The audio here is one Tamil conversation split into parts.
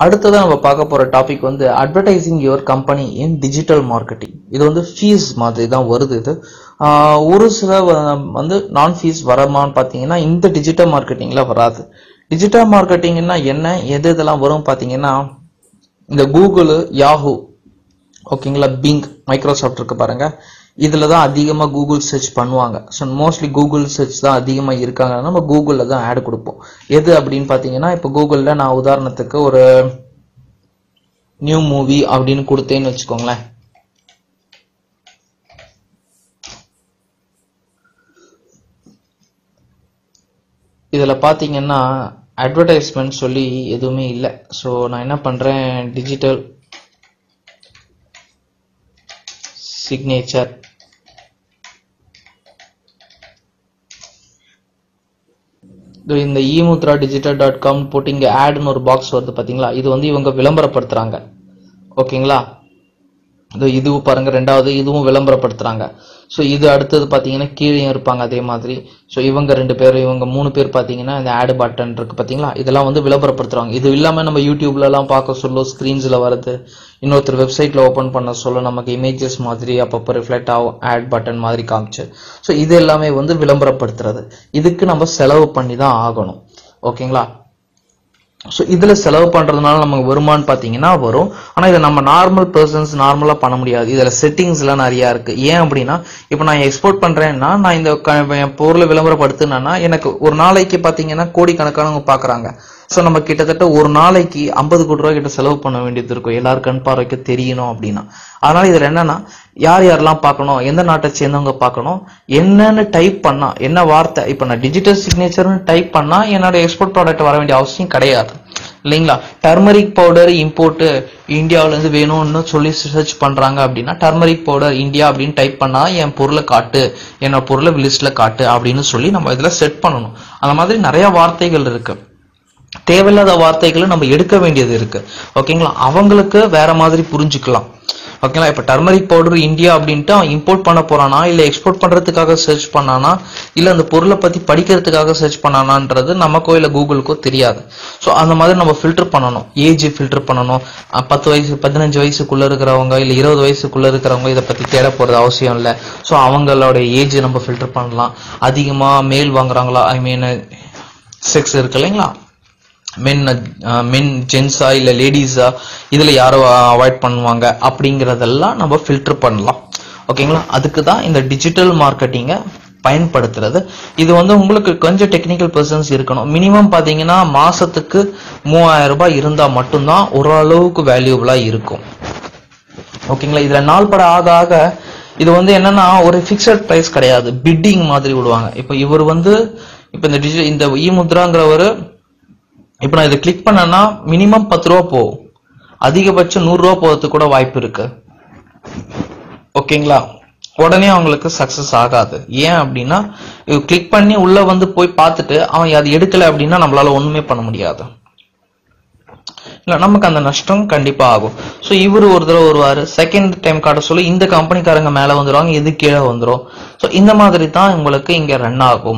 அடுத்ததான் நம்ம பார்க்க போற டாபிக் வந்து advertising your company in digital marketing இது வந்து ஃபீஸ் மாதிரி தான் வருது இது ஆஹ் ஒரு சில வ- வந்து நான் ஃபீஸ் வரமான்னு பார்த்தீங்கன்னா இந்த டிஜிட்டல் மார்க்கெட்டிங்ல வராது டிஜிட்டல் மார்க்கெட்டிங்னா என்ன எது இதெல்லாம் வரும் பார்த்தீங்கன்னா இந்த கூகுள் யாஹூ ஓகேங்களா பிங் மைக்ரோசாஃப்ட் இருக்கு பாருங்க இதுல தான் அதிகமாக கூகுள் சர்ச் பண்ணுவாங்க ஸோ மோஸ்ட்லி கூகுள் சர்ச் தான் அதிகமாக இருக்காங்க நம்ம கூகுளில் தான் ஆட் கொடுப்போம் எது அப்படின்னு பார்த்தீங்கன்னா இப்போ கூகுளில் நான் உதாரணத்துக்கு ஒரு நியூ மூவி அப்படின்னு கொடுத்தேன்னு வச்சுக்கோங்களேன் இதில் பார்த்தீங்கன்னா அட்வர்டைஸ்மெண்ட் சொல்லி எதுவுமே இல்லை ஸோ நான் என்ன பண்ணுறேன் டிஜிட்டல் சிக்னேச்சர் இந்த இமுத்ரா டிஜிட்டல் டாட் காம் போட்டு இங்கே ஆட்னு ஒரு பாக்ஸ் வருது பார்த்தீங்களா இது வந்து இவங்க விளம்பரப்படுத்துறாங்க ஓகேங்களா இதோ இதுவும் பாருங்க ரெண்டாவது இதுவும் விளம்பரப்படுத்துறாங்க ஸோ இது அடுத்தது பார்த்தீங்கன்னா கீழேயும் இருப்பாங்க அதே மாதிரி ஸோ இவங்க ரெண்டு பேரும் இவங்க மூணு பேர் பார்த்தீங்கன்னா இந்த ஆடு பட்டன் இருக்கு பார்த்தீங்களா இதெல்லாம் வந்து விளம்பரப்படுத்துறாங்க இது இல்லாமல் நம்ம யூடியூப்லலாம் பார்க்க சொல்ல ஸ்க்ரீன்ஸில் வருது இன்னொருத்தர் வெப்சைட்டில் ஓப்பன் பண்ண சொல்ல நமக்கு இமேஜஸ் மாதிரி அப்பப்போ ரிஃப்ளெக்ட் ஆகும் ஆட் பட்டன் மாதிரி காமிச்சு ஸோ இது எல்லாமே வந்து விளம்பரப்படுத்துறது இதுக்கு நம்ம செலவு பண்ணி தான் ஆகணும் ஓகேங்களா ஸோ இதில் செலவு பண்ணுறதுனால நமக்கு வருமானு பார்த்தீங்கன்னா வரும் ஆனால் இதை நம்ம நார்மல் பர்சன்ஸ் நார்மலாக பண்ண முடியாது இதில் செட்டிங்ஸ்லாம் நிறையா இருக்குது ஏன் அப்படின்னா இப்போ நான் எக்ஸ்போர்ட் பண்ணுறேன்னா நான் இந்த க- என் பொருளை விளம்பரப்படுத்தினேன்னா எனக்கு ஒரு நாளைக்கு பார்த்தீங்கன்னா கோடிக்கணக்கானவங்க பார்க்குறாங்க ஸோ நம்ம கிட்டத்தட்ட ஒரு நாளைக்கு ஐம்பது கோடி ரூபாய் கிட்ட செலவு பண்ண வேண்டியது இருக்கும் எல்லாரும் கண் பார்வைக்கு தெரியணும் அப்படின்னா அதனால இதில் என்னன்னா யார் யாரெல்லாம் பார்க்கணும் எந்த நாட்டை சேர்ந்தவங்க பார்க்கணும் என்னன்னு டைப் பண்ணா என்ன வார்த்தை இப்போ நான் டிஜிட்டல் சிக்னேச்சர்னு டைப் பண்ணா என்னோட எக்ஸ்போர்ட் ப்ராடக்ட் வர வேண்டிய அவசியம் கிடையாது இல்லைங்களா டர்மரிக் பவுடர் இம்போர்ட் இந்தியாவுல இருந்து வேணும்னு சொல்லி சர்ச் பண்றாங்க அப்படின்னா டர்மரிக் பவுடர் இந்தியா அப்படின்னு டைப் பண்ணா என் பொருளை காட்டு என்னோட பொருளை லிஸ்ட்ல காட்டு அப்படின்னு சொல்லி நம்ம இதுல செட் பண்ணணும் அந்த மாதிரி நிறைய வார்த்தைகள் இருக்கு தேவையில்லாத வார்த்தைகளை நம்ம எடுக்க வேண்டியது இருக்கு ஓகேங்களா அவங்களுக்கு வேற மாதிரி புரிஞ்சுக்கலாம் ஓகேங்களா இப்போ டர்மரிக் பவுடர் இந்தியா அப்படின்ட்டு அவன் இம்போர்ட் பண்ண போறானா இல்ல எக்ஸ்போர்ட் பண்றதுக்காக சர்ச் பண்ணானா இல்ல அந்த பொருளை பத்தி படிக்கிறதுக்காக சர்ச் பண்ணானான்றது நமக்கோ இல்ல கூகுளுக்கோ தெரியாது ஸோ அந்த மாதிரி நம்ம ஃபில்டர் பண்ணணும் ஏஜ் ஃபில்டர் பண்ணணும் அஹ் பத்து வயசு பதினஞ்சு வயசுக்குள்ள இருக்கிறவங்க இல்ல இருபது வயசுக்குள்ள இருக்கிறவங்க இதை பத்தி தேட போறது அவசியம் இல்லை ஸோ அவங்களோட ஏஜ் நம்ம ஃபில்டர் பண்ணலாம் அதிகமா மேல் வாங்குறாங்களா ஐ மீன் செக்ஸ் இருக்கு இல்லைங்களா மென் மென் ஜென்ஸா இல்ல லேடிஸா இதுல யாரோ அவாய்ட் பண்ணுவாங்க அப்படிங்கறதெல்லாம் நம்ம ஃபில்டர் பண்ணலாம் ஓகேங்களா அதுக்கு தான் இந்த டிஜிட்டல் மார்க்கெட்டிங்கை பயன்படுத்துறது இது வந்து உங்களுக்கு கொஞ்சம் டெக்னிக்கல் பர்சன்ஸ் இருக்கணும் மினிமம் பாத்தீங்கன்னா மாசத்துக்கு மூவாயிரம் ரூபாய் இருந்தா மட்டும்தான் ஓரளவுக்கு வேல்யூபிளா இருக்கும் ஓகேங்களா இதுல நாள் பட ஆக ஆக இது வந்து என்னன்னா ஒரு ஃபிக்ஸட் பிரைஸ் கிடையாது பிட்டிங் மாதிரி விடுவாங்க இப்போ இவர் வந்து இப்போ இந்த டிஜிட்டல் இந்த இ முத்ராங்கிறவர் இப்போ நான் இதை கிளிக் பண்ணேன்னா மினிமம் பத்து ரூபா போகும் அதிகபட்சம் நூறு ரூபா போகிறதுக்கு கூட வாய்ப்பு இருக்கு ஓகேங்களா உடனே அவங்களுக்கு சக்சஸ் ஆகாது ஏன் அப்படின்னா கிளிக் பண்ணி உள்ள வந்து போய் பார்த்துட்டு அவன் அது எடுக்கல அப்படின்னா நம்மளால ஒண்ணுமே பண்ண முடியாது இல்ல நமக்கு அந்த நஷ்டம் கண்டிப்பா ஆகும் ஸோ இவர் ஒரு தடவை வருவாரு செகண்ட் டைம் காட்ட சொல்லி இந்த கம்பெனிக்காரங்க மேல வந்துருவாங்க இது கீழே வந்துரும் ஸோ இந்த மாதிரி தான் உங்களுக்கு இங்க ரன் ஆகும்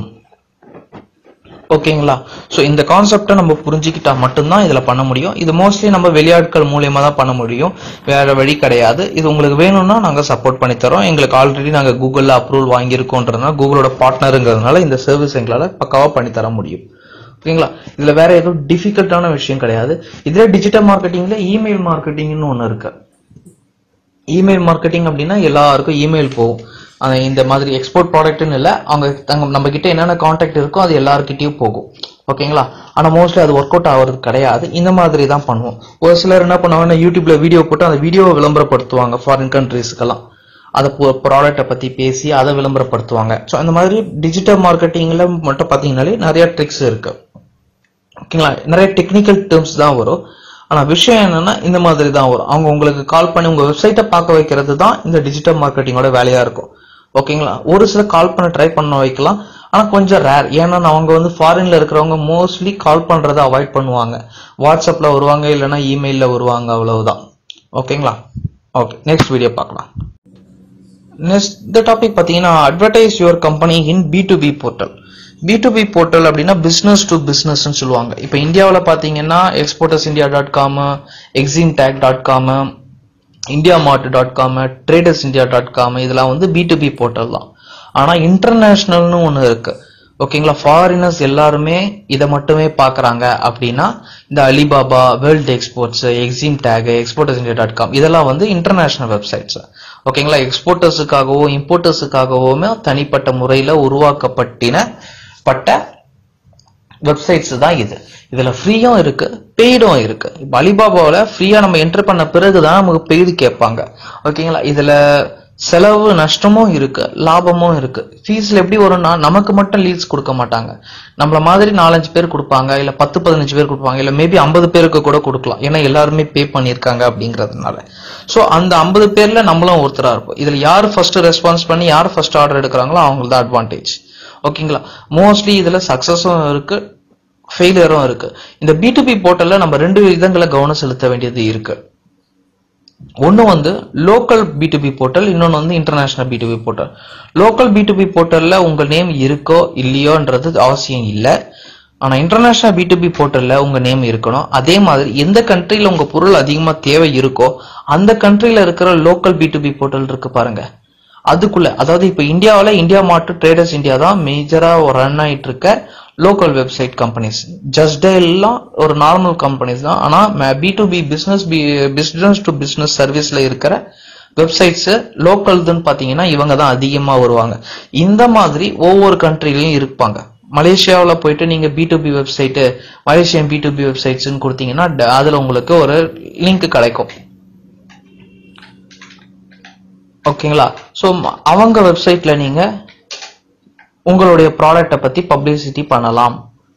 ஓகேங்களா ஸோ இந்த கான்செப்டை நம்ம புரிஞ்சுக்கிட்டா மட்டும்தான் இதுல பண்ண முடியும் இது மோஸ்ட்லி நம்ம வெளியாட்கள் மூலியமா தான் பண்ண முடியும் வேற வழி கிடையாது இது உங்களுக்கு வேணும்னா நாங்க சப்போர்ட் பண்ணி தரோம் எங்களுக்கு ஆல்ரெடி நாங்க கூகுள்ல அப்ரூவல் வாங்கியிருக்கோன்றதுனால கூகுளோட பார்ட்னருங்கிறதுனால இந்த சர்வீஸ் எங்களால பக்காவா பண்ணி தர முடியும் ஓகேங்களா இதுல வேற எதுவும் டிஃபிகல்ட்டான விஷயம் கிடையாது இதுல டிஜிட்டல் மார்க்கெட்டிங்ல இமெயில் மார்க்கெட்டிங்னு ஒன்று இருக்கு இமெயில் மார்க்கெட்டிங் அப்படின்னா எல்லாருக்கும் இமெயில் போகும் அந்த இந்த மாதிரி எக்ஸ்போர்ட் ப்ராடக்ட்னு இல்லை அவங்க தங்க நம்ம கிட்ட என்னென்ன காண்டாக்ட் இருக்கோ அது எல்லாருக்கிட்டையும் போகும் ஓகேங்களா ஆனால் மோஸ்ட்லி அது ஒர்க் அவுட் ஆகிறது கிடையாது இந்த மாதிரி தான் பண்ணுவோம் ஒரு சிலர் என்ன பண்ணுவாங்கன்னா யூடியூப்ல வீடியோ போட்டு அந்த வீடியோவை விளம்பரப்படுத்துவாங்க ஃபாரின் கண்ட்ரீஸ்க்கெல்லாம் அதை ப்ராடக்ட்டை பற்றி பேசி அதை விளம்பரப்படுத்துவாங்க ஸோ அந்த மாதிரி டிஜிட்டல் மார்க்கெட்டிங்கில் மட்டும் பார்த்தீங்கன்னாலே நிறைய ட்ரிக்ஸ் இருக்கு ஓகேங்களா நிறைய டெக்னிக்கல் டேர்ம்ஸ் தான் வரும் ஆனா விஷயம் என்னன்னா இந்த மாதிரி தான் வரும் அவங்க உங்களுக்கு கால் பண்ணி உங்க வெப்சைட்டை பார்க்க வைக்கிறது தான் இந்த டிஜிட்டல் மார்க்கெட்டிங்கோட வேலையா இருக்கும் ஓகேங்களா ஒரு சில கால் பண்ண ட்ரை பண்ண வைக்கலாம் ஆனா கொஞ்சம் ரேர் ஏன்னா அவங்க வந்து ஃபாரின்ல இருக்கிறவங்க மோஸ்ட்லி கால் பண்றதை அவாய்ட் பண்ணுவாங்க வாட்ஸ்அப்ல வருவாங்க இல்லைன்னா இமெயில்ல வருவாங்க அவ்வளவுதான் ஓகேங்களா ஓகே நெக்ஸ்ட் வீடியோ பார்க்கலாம் நெக்ஸ்ட் இந்த டாபிக் பார்த்தீங்கன்னா advertise your company in B to B portal B to B portal அப்படின்னா பிசினஸ் டு பிசினஸ்னு சொல்லுவாங்க இப்போ இந்தியாவில் பார்த்தீங்கன்னா exporters India dot com Exim tag dot com India Mart dot com traders India dot com இதெல்லாம் வந்து பி டு பி போர்ட்டல் தான் ஆனால் இன்டர்நேஷ்னல்னு ஒன்று இருக்கு ஓகேங்களா ஃபாரினர்ஸ் எல்லாருமே இதை மட்டுமே பார்க்குறாங்க அப்படின்னா இந்த Alibaba world exports Exim tag exporters India dot com இதெல்லாம் வந்து இன்டர்நேஷ்னல் வெப்சைட்ஸ் ஓகேங்களா எக்ஸ்போர்ட்டர்ஸுக்காகவோ இம்போர்ட்டர்ஸுக்காகவோமே தனிப்பட்ட முறையில் உருவாக்கப்பட்டின பட்ட வெப்சைட்ஸ் தான் இது இதுல ஃப்ரீயும் இருக்கு பெய்டும் இருக்கு இப்போ அலிபாபாவில் ஃப்ரீயா நம்ம என்டர் பண்ண பிறகு தான் நமக்கு பெய்டு கேட்பாங்க ஓகேங்களா இதுல செலவு நஷ்டமும் இருக்கு லாபமும் இருக்கு ஃபீஸ்ல எப்படி வரும்னா நமக்கு மட்டும் லீட்ஸ் கொடுக்க மாட்டாங்க நம்மள மாதிரி நாலஞ்சு பேர் கொடுப்பாங்க இல்ல பத்து பதினஞ்சு பேர் கொடுப்பாங்க இல்ல மேபி ஐம்பது பேருக்கு கூட கொடுக்கலாம் ஏன்னா எல்லாருமே பே பண்ணியிருக்காங்க அப்படிங்கிறதுனால ஸோ அந்த ஐம்பது பேர்ல நம்மளும் ஒருத்தரா இருப்போம் இதுல யார் ஃபர்ஸ்ட் ரெஸ்பான்ஸ் பண்ணி யார் ஃபர்ஸ்ட் ஆர்டர் எடுக்கிறாங்களோ அவங்களுக்கு தான் அட்வான்டேஜ் ஓகேங்களா மோஸ்ட்லி இதுல சக்சஸும் இருக்கு ஃபெயிலியரும் இருக்கு இந்த பி டு பி போர்ட்டல்ல நம்ம ரெண்டு விதங்களை கவனம் செலுத்த வேண்டியது இருக்கு ஒன்று வந்து local B to B portal இன்னொன்று வந்து international B to B portal local B to B போர்ட்டலில் உங்கள் நேம் இருக்கோ இல்லையோன்றது அவசியம் இல்லை ஆனால் இன்டர்நேஷனல் பி டு பி போர்ட்டலில் உங்கள் நேம் இருக்கணும் அதே மாதிரி எந்த கண்ட்ரியில் உங்கள் பொருள் அதிகமாக தேவை இருக்கோ அந்த கண்ட்ரியில் இருக்கிற local B to B portal இருக்கு பாருங்க அதுக்குள்ள அதாவது இப்போ இந்தியாவில் இந்தியா மார்ட் ட்ரேடர்ஸ் இந்தியா தான் மேஜராக ரன் ஆயிட்டு இருக்க லோக்கல் வெப்சைட் கம்பெனிஸ் ஜஸ்ட் எல்லாம் ஒரு நார்மல் கம்பெனிஸ் தான் ஆனால் B to B business B business to business சர்வீஸ்ல இருக்கிற வெப்சைட்ஸ் லோக்கல்துன்னு பார்த்தீங்கன்னா இவங்க தான் அதிகமாக வருவாங்க இந்த மாதிரி ஒவ்வொரு கண்ட்ரிலையும் இருப்பாங்க மலேசியாவில் போயிட்டு நீங்க B to B website Malaysian B to B வெப்சைட்ஸ்னு கொடுத்தீங்கன்னா ட- அதுல உங்களுக்கு ஒரு லிங்க் கிடைக்கும் ஓகேங்களா ஸோ அவங்க வெப்சைட்ல நீங்க உங்களுடைய ப்ராடக்ட்டை பத்தி பப்ளிசிட்டி பண்ணலாம்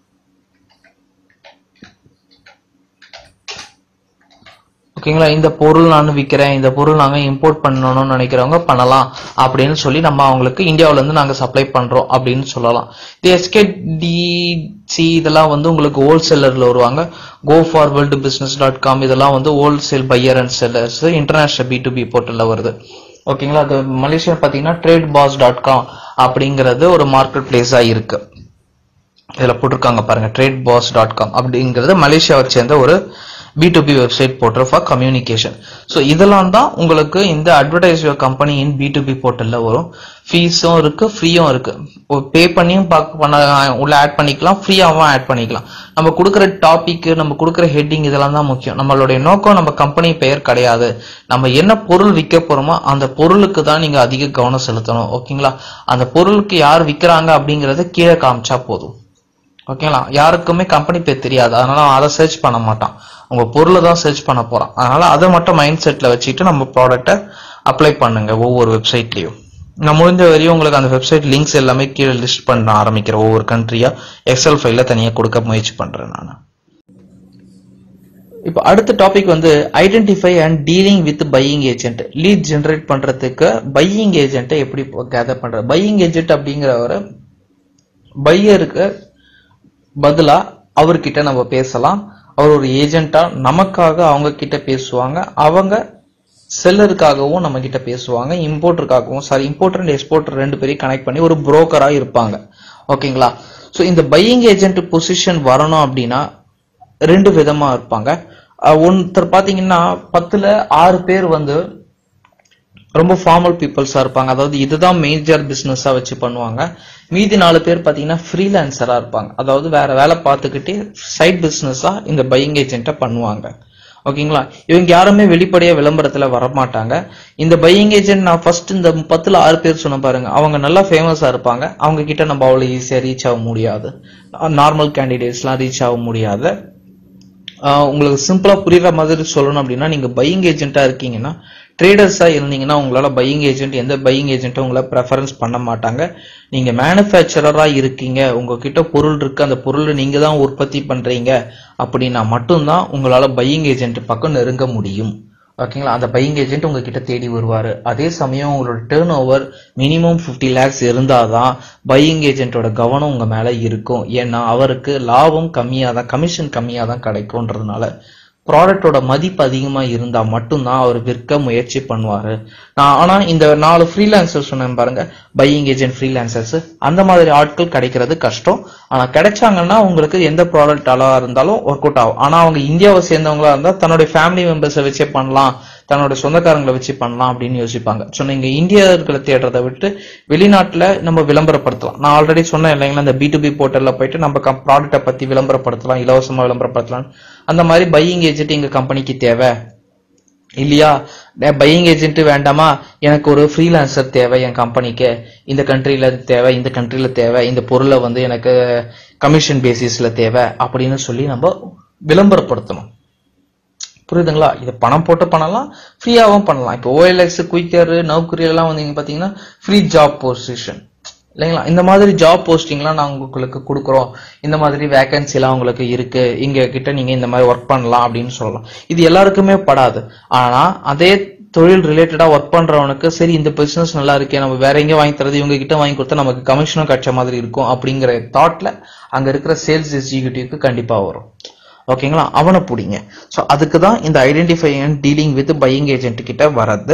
ஓகேங்களா இந்த பொருள் நான் விற்கிறேன் இந்த பொருள் நாங்கள் இம்போர்ட் பண்ணணும்னு நினைக்கிறவங்க பண்ணலாம் அப்படின்னு சொல்லி நம்ம அவங்களுக்கு இந்தியாவுல இருந்து நாங்கள் சப்ளை பண்றோம் அப்படின்னு சொல்லலாம் இது எஸ்கேடிசி இதெல்லாம் வந்து உங்களுக்கு ஹோல்சேலர்ல வருவாங்க go for world business dot com இதெல்லாம் வந்து wholesale buyer and sellers international B to B போர்ட்டல்ல வருது ஓகேங்களா அது மலேசியா பார்த்தீங்கன்னா ட்ரேட் பாஸ் டாட் காம் அப்படிங்கிறது ஒரு மார்க்கெட் பிளேஸா இருக்கு இதுல போட்டிருக்காங்க பாருங்க ட்ரேட் பாஸ் டாட் காம் அப்படிங்கிறது மலேசியாவை சேர்ந்த ஒரு B to B website portal for communication so இதெல்லாம் தான் உங்களுக்கு இந்த advertise your company in B to B போர்ட்டல்ல வரும் ஃபீஸும் இருக்கு ஃப்ரீயும் இருக்கு பே பண்ணியும் பார்க்க பண்ண உள்ள ஆட் பண்ணிக்கலாம் ஃப்ரீயாகவும் ஆட் பண்ணிக்கலாம் நம்ம கொடுக்குற டாபிக் நம்ம கொடுக்குற ஹெட்டிங் இதெல்லாம் தான் முக்கியம் நம்மளுடைய நோக்கம் நம்ம கம்பெனி பெயர் கிடையாது நம்ம என்ன பொருள் விற்க போறோமோ அந்த பொருளுக்கு தான் நீங்க அதிக கவனம் செலுத்தணும் ஓகேங்களா அந்த பொருளுக்கு யார் விற்கிறாங்க அப்படிங்கறத கீழே காமிச்சா போதும் ஓகேங்களா யாருக்குமே கம்பெனி பேர் தெரியாது அதனால அவன் அதை சர்ச் பண்ண மாட்டான் உங்க பொருளை தான் சர்ச் பண்ண போறான் அதனால அதை மட்டும் மைண்ட் செட்ல வச்சுட்டு நம்ம ப்ராடக்ட்டை அப்ளை பண்ணுங்க ஒவ்வொரு வெப்சைட்லயும் நான் முடிஞ்ச வரையும் உங்களுக்கு அந்த வெப்சைட் லிங்க்ஸ் எல்லாமே கீழே லிஸ்ட் பண்ண ஆரம்பிக்கிறேன் ஒவ்வொரு கண்ட்ரியா எக்ஸல் ஃபைல்ல தனியா கொடுக்க முயற்சி பண்றேன் நான் இப்போ அடுத்த டாபிக் வந்து identify and dealing with buying agent lead generate பண்றதுக்கு பையிங் ஏஜென்ட்டை எப்படி கேதர் பண்றது பையிங் ஏஜென்ட் அப்படிங்கிறவரை பையருக்கு பதிலா அவர்கிட்ட நம்ம பேசலாம் அவர் ஒரு ஏஜென்ட்டா நமக்காக அவங்க கிட்ட பேசுவாங்க அவங்க செல்லருக்காகவும் நம்ம கிட்ட பேசுவாங்க இம்போர்ட்டருக்காகவும் சாரி இம்போர்ட்டர் அண்ட் எக்ஸ்போர்ட்டர் ரெண்டு பேரையும் கனெக்ட் பண்ணி ஒரு புரோக்கரா இருப்பாங்க ஓகேங்களா ஸோ இந்த பையிங் ஏஜென்ட் பொசிஷன் வரணும் அப்படின்னா ரெண்டு விதமா இருப்பாங்க அஹ் ஒருத்தர் பாத்தீங்கன்னா பத்துல ஆறு பேர் வந்து ரொம்ப ஃபார்மல் பீப்புள்ஸா இருப்பாங்க அதாவது இதுதான் மேஜர் பிசினஸா வச்சு பண்ணுவாங்க மீதி நாலு பேர் பாத்தீங்கன்னா ஃப்ரீலான்சரா இருப்பாங்க அதாவது வேற வேலை பார்த்துக்கிட்டே சைட் பிசினஸா இந்த பையிங் ஏஜென்ட்டை பண்ணுவாங்க ஓகேங்களா இவங்க யாருமே வெளிப்படையா விளம்பரத்துல வரமாட்டாங்க இந்த பையிங் ஏஜென்ட் நான் ஃபர்ஸ்ட் இந்த பத்துல ஆறு பேர் சொன்ன பாருங்க அவங்க நல்லா ஃபேமஸா இருப்பாங்க அவங்க கிட்ட நம்ம அவ்வளவு ஈஸியா ரீச் ஆக முடியாது நார்மல் கேண்டிடேட்ஸ்லாம் ரீச் ஆக முடியாது ஆஹ் உங்களுக்கு சிம்பிளா புரியுற மாதிரி சொல்லணும் அப்படின்னா நீங்க பையிங் ஏஜென்ட்டா இருக்கீங்கன்னா ட்ரேடர்ஸா இருந்தீங்கன்னா உங்களால பையிங் ஏஜென்ட் எந்த பையிங் ஏஜென்ட்டும் உங்களை ப்ரெஃபரன்ஸ் பண்ண மாட்டாங்க நீங்க மேனுஃபேக்சரரா இருக்கீங்க உங்ககிட்ட பொருள் இருக்கு அந்த பொருளை நீங்க தான் உற்பத்தி பண்றீங்க அப்படின்னா மட்டும்தான் உங்களால பையிங் ஏஜென்ட் பக்கம் நெருங்க முடியும் ஓகேங்களா அந்த பையிங் ஏஜென்ட் உங்ககிட்ட தேடி வருவாரு அதே சமயம் உங்களோட turn over minimum fifty lakhs இருந்தாதான் பையிங் ஏஜென்ட்டோட கவனம் உங்க மேல இருக்கும் ஏன்னா அவருக்கு லாபம் கம்மியா தான் கமிஷன் கம்மியா தான் கிடைக்கும்ன்றதுனால ப்ராடக்டோட மதிப்பு அதிகமா இருந்தா மட்டும்தான் அவர் விற்க முயற்சி பண்ணுவாரு நான் ஆனா இந்த நாலு ஃப்ரீலான்சர் சொன்னேன் பாருங்க பையிங் ஏஜென்ட் ஃப்ரீலான்சர்ஸ் அந்த மாதிரி ஆட்கள் கிடைக்கிறது கஷ்டம் ஆனா கிடைச்சாங்கன்னா உங்களுக்கு எந்த ப்ராடக்ட் அளவா இருந்தாலும் ஒர்க் அவுட் ஆகும் ஆனா அவங்க இந்தியாவை சேர்ந்தவங்களா இருந்தா தன்னுடைய ஃபேமிலி மெம்பர்ஸை வச்சே பண்ணலாம் தன்னோட சொந்தக்காரங்களை வச்சு பண்ணலாம் அப்படின்னு யோசிப்பாங்க ஸோ நீங்க இந்தியர்களை தேடுறதை விட்டு வெளிநாட்டுல நம்ம விளம்பரப்படுத்தலாம் நான் ஆல்ரெடி சொன்னேன் இல்லைங்களா இந்த பி டு பி போர்ட்டல்ல போயிட்டு நம்ம ப்ராடக்ட்டை பத்தி விளம்பரப்படுத்தலாம் இலவசமா விளம்பரப்படுத்தலாம் அந்த மாதிரி பையிங் ஏஜென்ட் எங்க கம்பெனிக்கு தேவை இல்லையா பையிங் ஏஜென்ட் வேண்டாமா எனக்கு ஒரு ஃப்ரீலான்சர் தேவை என் கம்பெனிக்கு இந்த கண்ட்ரில தேவை இந்த கண்ட்ரில தேவை இந்த பொருளை வந்து எனக்கு கமிஷன் பேசிஸ்ல தேவை அப்படின்னு சொல்லி நம்ம விளம்பரப்படுத்தணும் புரியுதுங்களா இது பணம் போட்டு பண்ணலாம் ஃப்ரீயாகவும் பண்ணலாம் இப்போ ஓஎல்எக்ஸ் குயிக்கர் நௌக்கரி எல்லாம் வந்து பாத்தீங்கன்னா ஃப்ரீ ஜாப் பொசிஷன் இல்லைங்களா இந்த மாதிரி ஜாப் போஸ்டிங்லாம் நான் உங்களுக்கு கொடுக்குறோம் இந்த மாதிரி வேகன்சி எல்லாம் உங்களுக்கு இருக்கு இங்க கிட்ட நீங்க இந்த மாதிரி ஒர்க் பண்ணலாம் அப்படின்னு சொல்லலாம் இது எல்லாருக்குமே படாது ஆனா அதே தொழில் ரிலேட்டடா ஒர்க் பண்றவனுக்கு சரி இந்த பிசினஸ் நல்லா இருக்கே நம்ம வேற எங்கேயும் வாங்கி தரது இவங்க கிட்ட வாங்கி கொடுத்தா நமக்கு கமிஷனும் கிடைச்ச மாதிரி இருக்கும் அப்படிங்கிற தாட்ல அங்க இருக்கிற சேல்ஸ் எக்ஸிக்யூட்டிவ்க்கு கண்டிப்பா வரும் ஓகேங்களா அவனை பிடிங்க ஸோ அதுக்கு தான் இந்த identify and dealing with buying agent கிட்ட வர்றது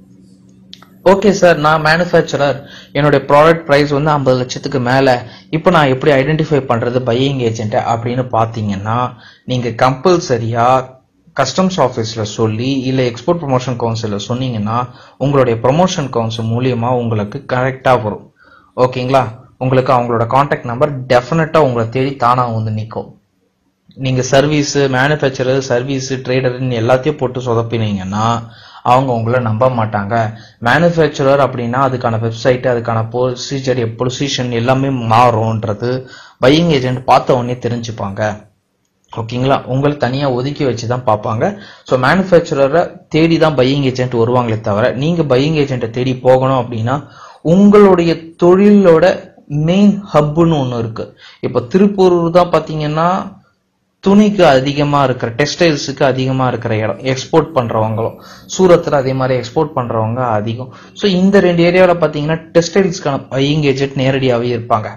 ஓகே சார் நான் மேனுஃபேக்சரர் என்னுடைய ப்ராடக்ட் ப்ரைஸ் வந்து ஐம்பது லட்சத்துக்கு மேலே இப்போ நான் எப்படி ஐடென்டிஃபை பண்ணுறது பையிங் ஏஜென்ட்டை அப்படின்னு பார்த்தீங்கன்னா நீங்கள் கம்பல்சரியா கஸ்டம்ஸ் ஆஃபீஸில் சொல்லி இல்லை எக்ஸ்போர்ட் ப்ரொமோஷன் கவுன்சிலில் சொன்னீங்கன்னா உங்களுடைய ப்ரொமோஷன் கவுன்சில் மூலியமா உங்களுக்கு கரெக்டாக வரும் ஓகேங்களா உங்களுக்கு அவங்களோட காண்டாக்ட் நம்பர் டெஃபினட்டாக உங்களை தேடி தானாக வந்து நிற்கும் நீங்க சர்வீஸ் மேனுஃபேக்சரர் சர்வீஸ் ட்ரேடர்னு எல்லாத்தையும் போட்டு சொதப்பினீங்கன்னா அவங்க உங்களை நம்ப மாட்டாங்க மேனுஃபேக்சரர் அப்படின்னா அதுக்கான வெப்சைட் அதுக்கான ப்ரொசீஜர் ப்ரொசீஷன் எல்லாமே மாறும்ன்றது பையிங் ஏஜென்ட் பார்த்த உடனே தெரிஞ்சுப்பாங்க ஓகேங்களா உங்களை தனியா ஒதுக்கி வச்சு தான் பார்ப்பாங்க ஸோ மேனுஃபேக்சரரை தேடி தான் பையிங் ஏஜென்ட் வருவாங்களே தவிர நீங்க பையிங் ஏஜென்ட்டை தேடி போகணும் அப்படின்னா உங்களுடைய தொழிலோட மெயின் ஹப்புன்னு ஒன்று இருக்கு இப்போ திருப்பூர் தான் பார்த்தீங்கன்னா துணிக்கு அதிகமா இருக்கிற டெக்ஸ்டைல்ஸுக்கு அதிகமா இருக்கிற இடம் எக்ஸ்போர்ட் பண்றவங்களும் சூரத்தில் அதே மாதிரி எக்ஸ்போர்ட் பண்றவங்க அதிகம் ஸோ இந்த ரெண்டு ஏரியாவில் பார்த்தீங்கன்னா டெக்ஸ்டைல்ஸ்க்கான பையிங் ஏஜென்ட் நேரடியாகவே இருப்பாங்க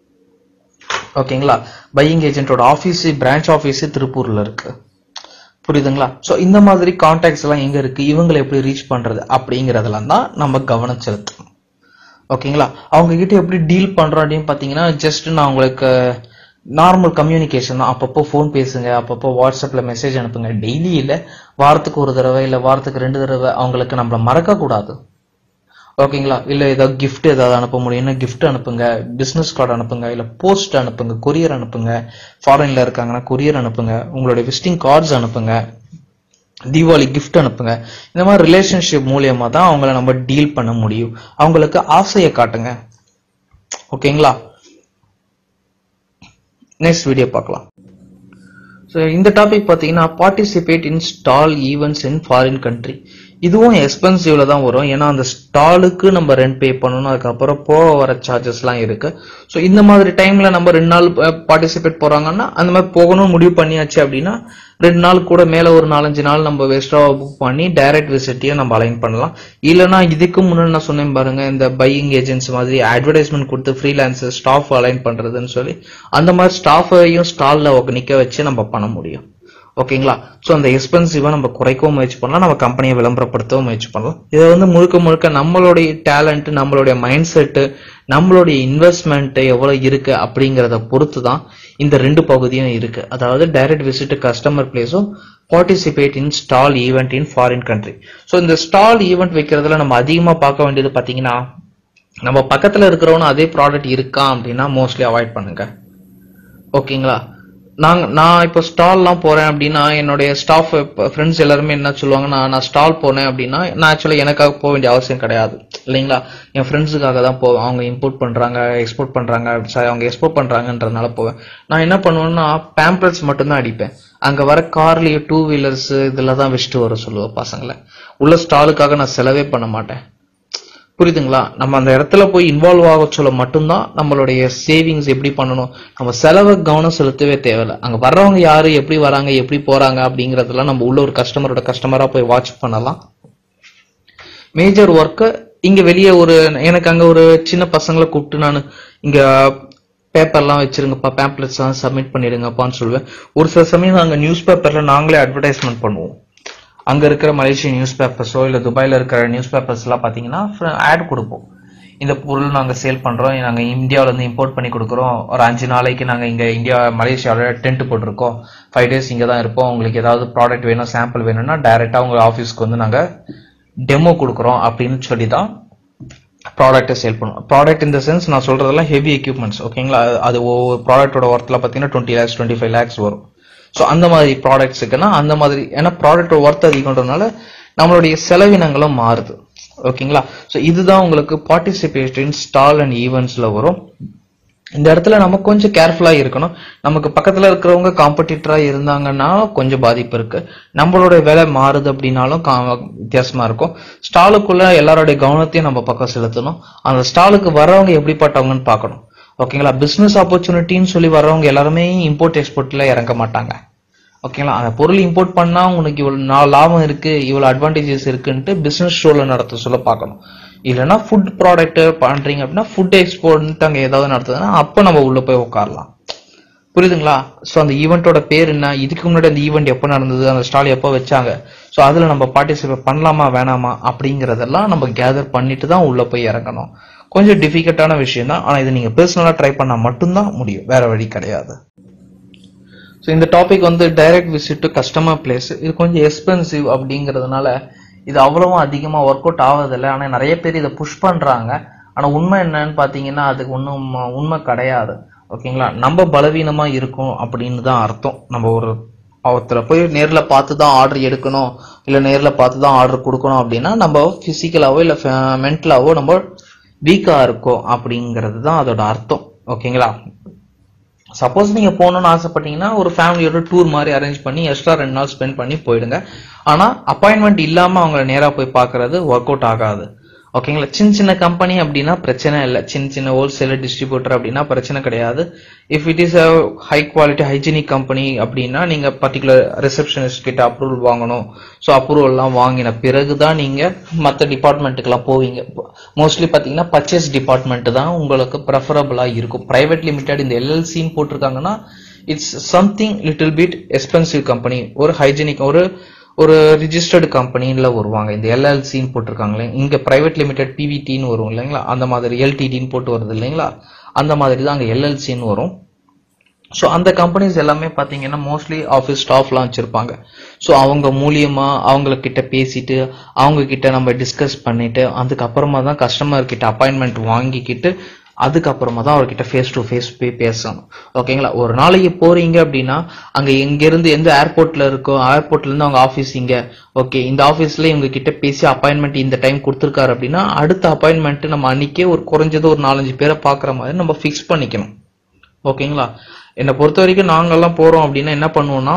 ஓகேங்களா பையிங் ஏஜென்ட்டோட ஆஃபீஸ் பிரான்ச் ஆஃபீஸ் திருப்பூர்ல இருக்கு புரியுதுங்களா ஸோ இந்த மாதிரி கான்டாக்ட்ஸ் எல்லாம் எங்க இருக்கு இவங்களை எப்படி ரீச் பண்றது அப்படிங்கறதெல்லாம் தான் நம்ம கவனம் செலுத்தணும் ஓகேங்களா அவங்க கிட்ட எப்படி டீல் பண்றோம் அப்படின்னு பாத்தீங்கன்னா ஜஸ்ட் நான் உங்களுக்கு நார்மல் கம்யூனிகேஷன் தான் அப்பப்போ ஃபோன் பேசுங்க அப்பப்போ வாட்ஸ்அப்ல மெசேஜ் அனுப்புங்க டெய்லி இல்ல வாரத்துக்கு ஒரு தடவை இல்ல வாரத்துக்கு ரெண்டு தடவை அவங்களுக்கு நம்மள மறக்க கூடாது ஓகேங்களா இல்ல ஏதாவது gift ஏதாவது அனுப்ப முடியும்னா gift அனுப்புங்க பிசினஸ் கார்டு அனுப்புங்க இல்ல போஸ்ட் அனுப்புங்க கொரியர் அனுப்புங்க ஃபாரின்ல இருக்காங்கன்னா கொரியர் அனுப்புங்க உங்களுடைய விசிட்டிங் கார்ட்ஸ் அனுப்புங்க தீபாவளி கிஃப்ட் அனுப்புங்க இந்த மாதிரி ரிலேஷன்ஷிப் மூலியமா தான் அவங்கள நம்ம டீல் பண்ண முடியும் அவங்களுக்கு ஆசையை காட்டுங்க ஓகேங்களா நெக்ஸ்ட் வீடியோ பார்க்கலாம் ஸோ இந்த டாபிக் பார்த்தீங்கன்னா participate in stall events in foreign country இதுவும் எக்ஸ்பென்சிவ்ல தான் வரும் ஏன்னா அந்த ஸ்டாலுக்கு நம்ம ரெண்ட் பே பண்ணணும் அதுக்கப்புறம் போக வர சார்ஜஸ்லாம் இருக்கு ஸோ இந்த மாதிரி டைம்ல நம்ம ரெண்டு நாள் பார்ட்டிசிபேட் போறாங்கன்னா அந்த மாதிரி போகணும்னு முடிவு பண்ணியாச்சு அப்படின்னா ரெண்டு நாள் கூட மேல ஒரு நாலஞ்சு நாள் நம்ம எக்ஸ்ட்ரா புக் பண்ணி டைரக்ட் விசிட்டையும் நம்ம அலைன் பண்ணலாம் இல்லைன்னா இதுக்கு முன்னாடி நான் சொன்னேன் பாருங்க இந்த பையிங் ஏஜென்ட்ஸ் மாதிரி அட்வர்டைஸ்மெண்ட் கொடுத்து ஃப்ரீலான்சர் ஸ்டாஃப் அலைன் பண்றதுன்னு சொல்லி அந்த மாதிரி ஸ்டாஃபையும் ஸ்டால்ல நிக்க வச்சு நம்ம பண்ண முடியும் ஓகேங்களா ஸோ அந்த எக்ஸ்பென்சிவா நம்ம குறைக்கவும் முயற்சி பண்ணலாம் நம்ம கம்பெனியை விளம்பரப்படுத்தவும் முயற்சி பண்ணலாம் இதை வந்து முழுக்க முழுக்க நம்மளுடைய டேலண்ட் நம்மளுடைய மைண்ட் செட்டு நம்மளுடைய இன்வெஸ்ட்மெண்ட் எவ்வளவு இருக்கு அப்படிங்கறத பொறுத்து தான் இந்த ரெண்டு பகுதியும் இருக்கு அதாவது டைரக்ட் விசிட் கஸ்டமர் பிளேஸும் participate in stall event in foreign country so இந்த ஸ்டால் ஈவெண்ட் வைக்கிறதுல நம்ம அதிகமா பார்க்க வேண்டியது பாத்தீங்கன்னா நம்ம பக்கத்துல இருக்கிறவனும் அதே ப்ராடக்ட் இருக்கா அப்படின்னா மோஸ்ட்லி அவாய்ட் பண்ணுங்க ஓகேங்களா நாங்க நான் இப்போ ஸ்டால்லாம் போறேன் அப்படின்னா என்னுடைய ஸ்டாஃப் ஃப்ரெண்ட்ஸ் எல்லாருமே என்ன சொல்லுவாங்கன்னா நான் ஸ்டால் போனேன் அப்படின்னா நான் ஆக்சுவலாக எனக்காக போக வேண்டிய அவசியம் கிடையாது இல்லைங்களா என் ஃப்ரெண்ட்ஸுக்காக தான் போவேன் அவங்க இம்போர்ட் பண்றாங்க எக்ஸ்போர்ட் பண்றாங்க சாரி அவங்க எக்ஸ்போர்ட் பண்றாங்கன்றதுனால போவேன் நான் என்ன பண்ணுவேன்னா பேம்ப்ளெட்ஸ் மட்டும்தான் அடிப்பேன் அங்க வர கார்லயே டூ வீலர்ஸ் இதெல்லாம் தான் வச்சுட்டு வர சொல்லுவேன் பசங்களை உள்ள ஸ்டாலுக்காக நான் செலவே பண்ண மாட்டேன் புரியுதுங்களா நம்ம அந்த இடத்துல போய் இன்வால்வ் ஆக சொல்ல மட்டும்தான் நம்மளுடைய சேவிங்ஸ் எப்படி பண்ணணும் நம்ம செலவு கவனம் செலுத்தவே தேவையில்ல அங்க வர்றவங்க யாரு எப்படி வராங்க எப்படி போறாங்க அப்படிங்கறதெல்லாம் நம்ம உள்ள ஒரு கஸ்டமரோட கஸ்டமரா போய் வாட்ச் பண்ணலாம் மேஜர் ஒர்க்கு இங்க வெளியே ஒரு எனக்கு அங்க ஒரு சின்ன பசங்களை கூப்பிட்டு நான் இங்க பேப்பர்லாம் வச்சிருங்கப்பா பேம்ப்ளெட்ஸ்லாம் சப்மிட் பண்ணிடுங்கப்பான்னு சொல்லுவேன் ஒரு சில சமயம் நாங்கள் நியூஸ் பேப்பரில் நாங்களே அட்வர்டைஸ்மெண்ட் பண்ணுவோம் அங்கே இருக்கிற மலேசிய நியூஸ் பேப்பர்ஸோ இல்லை துபாயில் இருக்கிற நியூஸ் பேப்பர்ஸ்லாம் பார்த்தீங்கன்னா ஆட் கொடுப்போம் இந்த பொருள் நாங்கள் சேல் பண்ணுறோம் நாங்கள் இந்தியாவிலேருந்து இம்போர்ட் பண்ணி கொடுக்குறோம் ஒரு அஞ்சு நாளைக்கு நாங்கள் இங்கே இந்தியா மலேசியாவில் டென்ட் போட்டிருக்கோம் ஃபைவ் டேஸ் இங்கே தான் இருப்போம் உங்களுக்கு ஏதாவது ப்ராடக்ட் வேணும் சாம்பிள் வேணும்னா டைரெக்டாக உங்கள் ஆஃபீஸ்க்கு வந்து நாங்கள் டெமோ கொடுக்குறோம் அப்படின்னு சொல்லி தான் ப்ராடக்ட்டை சேல் பண்ணுவோம் ப்ராடக்ட் இந்த சென்ஸ் நான் சொல்றதெல்லாம் ஹெவி எக்யூப்மெண்ட்ஸ் ஓகேங்களா அது- அது ஒவ்வொரு ப்ராடக்ட்டோட ஒர்த்தில் பார்த்தீங்கன்னா twenty lakhs twenty five lakhs வரும் ஸோ அந்த மாதிரி ப்ராடக்ட்ஸுக்குன்னா அந்த மாதிரி ஏன்னா ப்ராடக்ட்டோட ஒர்த் அதிகம்ன்றதுனால நம்மளுடைய செலவினங்களும் மாறுது ஓகேங்களா ஸோ இதுதான் உங்களுக்கு பார்ட்டிசிபேஷன் ஸ்டால் அண்ட் ஈவெண்ட்ஸில் வரும் இந்த இடத்துல நம்ம கொஞ்சம் கேர்ஃபுல்லா இருக்கணும் நமக்கு பக்கத்துல இருக்கிறவங்க காம்படிட்டரா இருந்தாங்கன்னா கொஞ்சம் பாதிப்பு இருக்கு நம்மளோட விலை மாறுது அப்படின்னாலும் கா- வித்தியாசமா இருக்கும் ஸ்டாலுக்குள்ள எல்லாரோட கவனத்தையும் நம்ம பக்கம் செலுத்தணும் அந்த ஸ்டாலுக்கு வர்றவங்க எப்படிப்பட்டவங்கன்னு பார்க்கணும் ஓகேங்களா பிசினஸ் ஆப்பர்ச்சுனிட்டின்னு சொல்லி வர்றவங்க எல்லாருமே இம்போர்ட் எக்ஸ்போர்ட்ல இறங்க மாட்டாங்க ஓகேங்களா அந்த பொருள் இம்போர்ட் பண்ணா உனக்கு இவ்வளவு நா- லாபம் இருக்கு இவ்வளவு அட்வான்டேஜஸ் இருக்குன்ட்டு பிசினஸ் ஷோல நடத்த சொல்ல பார்க்கணும் இல்லைன்னா ஃபுட் ப்ராடக்ட் பண்றீங்க அப்படின்னா ஃபுட் எக்ஸ்போர்ட் அங்க ஏதாவது நடத்துதுன்னா அப்போ நம்ம உள்ள போய் உட்காரலாம் புரியுதுங்களா ஸோ அந்த ஈவெண்ட்டோட பேர் என்ன இதுக்கு முன்னாடி அந்த ஈவெண்ட் எப்போ நடந்தது அந்த ஸ்டால் எப்போ வச்சாங்க ஸோ அதில் நம்ம பார்ட்டிசிபேட் பண்ணலாமா வேணாமா அப்படிங்கிறதெல்லாம் நம்ம கேதர் பண்ணிட்டு தான் உள்ள போய் இறங்கணும் கொஞ்சம் டிஃபிகல்ட்டான விஷயம் தான் ஆனால் இதை நீங்கள் பர்சனலாக ட்ரை பண்ணால் மட்டும்தான் முடியும் வேற வழி கிடையாது ஸோ இந்த டாபிக் வந்து direct visit to customer place இது கொஞ்சம் எக்ஸ்பென்சிவ் அப்படிங்கிறதுனால இது அவ்வளவும் அதிகமாக ஒர்க் அவுட் ஆவதில்லை ஆனால் நிறைய பேர் இதை புஷ் பண்ணுறாங்க ஆனால் உண்மை என்னன்னு பார்த்தீங்கன்னா அதுக்கு ஒன்றும் உண்மை கிடையாது ஓகேங்களா நம்ம பலவீனமாக இருக்கும் அப்படின்னு தான் அர்த்தம் நம்ம ஒரு ஒருத்தரை போய் நேரில் பார்த்து தான் ஆர்டர் எடுக்கணும் இல்லை நேரில் பார்த்து தான் ஆர்டர் கொடுக்கணும் அப்படின்னா நம்ம ஃபிசிக்கலாவோ இல்லை மென்டலாவோ நம்ம வீக்காக இருக்கோம் அப்படிங்கிறது தான் அதோட அர்த்தம் ஓகேங்களா சப்போஸ் நீங்க போகணும்னு ஆசைப்பட்டீங்கன்னா ஒரு ஃபேமிலியோட டூர் மாதிரி அரேஞ்ச் பண்ணி எக்ஸ்ட்ரா ரெண்டு நாள் ஸ்பெண்ட் பண்ணி போயிடுங்க ஆனா அப்பாயின்மெண்ட் இல்லாம அவங்கள நேரா போய் பார்க்கிறது ஒர்க் அவுட் ஆகாது ஓகேங்களா சின்ன சின்ன கம்பெனி அப்படின்னா பிரச்சனை இல்லை சின்ன சின்ன ஹோல்சேலர் டிஸ்ட்ரிபியூட்டர் அப்படின்னா பிரச்சனை கிடையாது if it is a high quality hygienic company அப்படின்னா நீங்க பர்டிகுலர் ரிசப்ஷனிஸ்ட் கிட்ட அப்ரூவல் வாங்கணும் ஸோ அப்ரூவல்லாம் வாங்கின பிறகு தான் நீங்க மற்ற டிபார்ட்மெண்ட்டுக்கெல்லாம் போவீங்க மோஸ்ட்லி பார்த்தீங்கன்னா பர்ச்சேஸ் டிபார்ட்மெண்ட் தான் உங்களுக்கு ப்ரெஃபரபிளா இருக்கும் பிரைவேட் லிமிடெட் இந்த எல்எல்சின்னு போட்டிருக்காங்கன்னா it's something little bit expensive company ஒரு ஹைஜீனிக் ஒரு ஒரு ரிஜிஸ்டர்டு கம்பெனில வருவாங்க இந்த எல்எல்சின்னு போட்டிருக்காங்களே இங்க பிரைவேட் லிமிடெட் பிவிடின்னு வரும் இல்லைங்களா அந்த மாதிரி எல்டிடின்னு போட்டு வருது இல்லைங்களா அந்த மாதிரி தான் அங்க எல்எல்சின்னு வரும் ஸோ அந்த கம்பெனிஸ் எல்லாமே பார்த்தீங்கன்னா மோஸ்ட்லி ஆஃபீஸ் ஸ்டாஃப்லாம் வச்சுருப்பாங்க ஸோ அவங்க மூலியமா அவங்கக்கிட்ட பேசிட்டு அவங்க கிட்ட நம்ம டிஸ்கஸ் பண்ணிட்டு அதுக்கப்புறமா தான் கஸ்டமர் கிட்ட அப்பாயின்மெண்ட் வாங்கிக்கிட்டு அதுக்கப்புறமா தான் அவர்கிட்ட ஃபேஸ் டு ஃபேஸ் போய் பேசணும் ஓகேங்களா ஒரு நாளைக்கு போறீங்க அப்படின்னா அங்க எங்க இருந்து எந்த ஏர்போர்ட்ல இருக்கோ ஏர்போர்ட்ல இருந்து அவங்க ஆஃபீஸ் இங்க ஓகே இந்த ஆஃபீஸ்ல இவங்க கிட்ட பேசி அப்பாயின்மெண்ட் இந்த டைம் கொடுத்துருக்காரு அப்படின்னா அடுத்த அப்பாயின்மெண்ட் நம்ம அன்னைக்கே ஒரு குறைஞ்சது ஒரு நாலஞ்சு பேரை பார்க்குற மாதிரி நம்ம ஃபிக்ஸ் பண்ணிக்கணும் ஓகேங்களா என்னை பொறுத்த வரைக்கும் நாங்கெல்லாம் போறோம் அப்படின்னா என்ன பண்ணுவோம்னா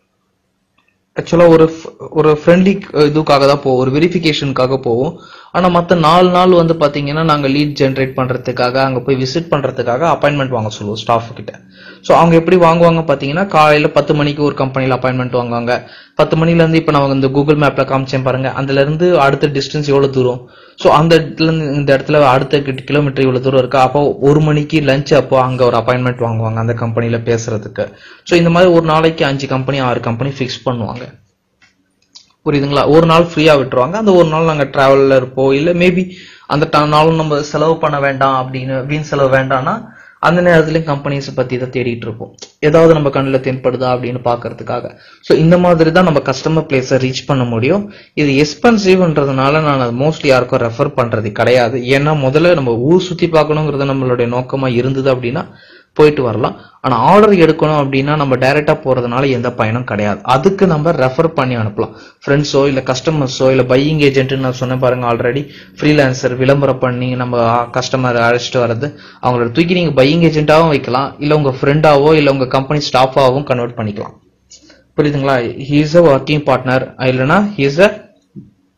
ஆக்சுவலா ஒரு f- ஒரு ஃப்ரெண்ட்லி இதுக்காக தான் போவோம் ஒரு வெரிஃபிகேஷனுக்காக போவோம் ஆனா மத்த நாலு நாள் வந்து பாத்தீங்கன்னா நாங்க லீட் ஜென்ரேட் பண்றதுக்காக அங்க போய் விசிட் பண்றதுக்காக அப்பாயின்மெண்ட் வாங்க சொல்லுவோம் ஸ்டாஃப் கிட்ட ஸோ அவங்க எப்படி வாங்குவாங்க பாத்தீங்கன்னா காலையில பத்து மணிக்கு ஒரு கம்பெனில அப்பாயின்மெண்ட் வாங்குவாங்க பத்து மணில இருந்து இப்ப நான் இந்த கூகுள் மேப்ல காமிச்சேன் பாருங்க அதுல இருந்து அடுத்த டிஸ்டன்ஸ் எவ்வளவு தூரம் ஸோ அந்த இடத்துல இருந்து இந்த இடத்துல அடுத்த கிலோமீட்டர் இவ்வளவு தூரம் இருக்கு அப்போ ஒரு மணிக்கு லஞ்ச் அப்போ அங்க ஒரு அப்பாயின்மெண்ட் வாங்குவாங்க அந்த கம்பெனில பேசுறதுக்கு ஸோ இந்த மாதிரி ஒரு நாளைக்கு அஞ்சு கம்பெனி ஆறு கம்பெனி ஃபிக்ஸ் பண்ணுவாங்க புரியுதுங்களா ஒரு நாள் ஃப்ரீயா விட்டுருவாங்க அந்த ஒரு நாள் நாங்க டிராவல்ல இருப்போம் இல்ல மேபி அந்த ட- நாளும் நம்ம செலவு பண்ண வேண்டாம் அப்படின்னு வீண் செலவு வேண்டாம்னா அந்த நேரத்துலயும் கம்பெனிஸ் பத்தி தான் தேடிட்டு இருப்போம் ஏதாவது நம்ம கண்ணில் தென்படுதா அப்படின்னு பாக்குறதுக்காக ஸோ இந்த மாதிரி தான் நம்ம கஸ்டமர் பிளேஸை ரீச் பண்ண முடியும் இது எக்ஸ்பென்சிவ்ன்றதுனால நான் அது மோஸ்ட்லி யாருக்கும் ரெஃபர் பண்றது கிடையாது ஏன்னா முதல்ல நம்ம ஊர் சுத்தி பார்க்கணுங்கிறது நம்மளுடைய நோக்கமா இருந்தது அப்படின்னா போயிட்டு வரலாம் ஆனா ஆர்டர் எடுக்கணும் அப்படின்னா நம்ம டைரக்டா போறதுனால எந்த பயனும் கிடையாது அதுக்கு நம்ம ரெஃபர் பண்ணி அனுப்பலாம் ஃப்ரெண்ட்ஸோ இல்ல கஸ்டமர்ஸோ இல்ல பையிங் ஏஜென்ட் நான் சொன்னேன் பாருங்க ஆல்ரெடி ஃப்ரீலான்சர் விளம்பரம் பண்ணி நம்ம கஸ்டமர் அழைச்சிட்டு வர்றது அவங்களோட தூக்கி நீங்க பையிங் ஏஜென்ட்டாவும் வைக்கலாம் இல்ல உங்க ஃப்ரெண்டாவோ இல்ல உங்க கம்பெனி ஸ்டாஃபாவும் கன்வெர்ட் பண்ணிக்கலாம் புரியுதுங்களா ஹீஸ் அ ஒர்க்கிங் பார்ட்னர் இல்லைன்னா ஹீஸ் அ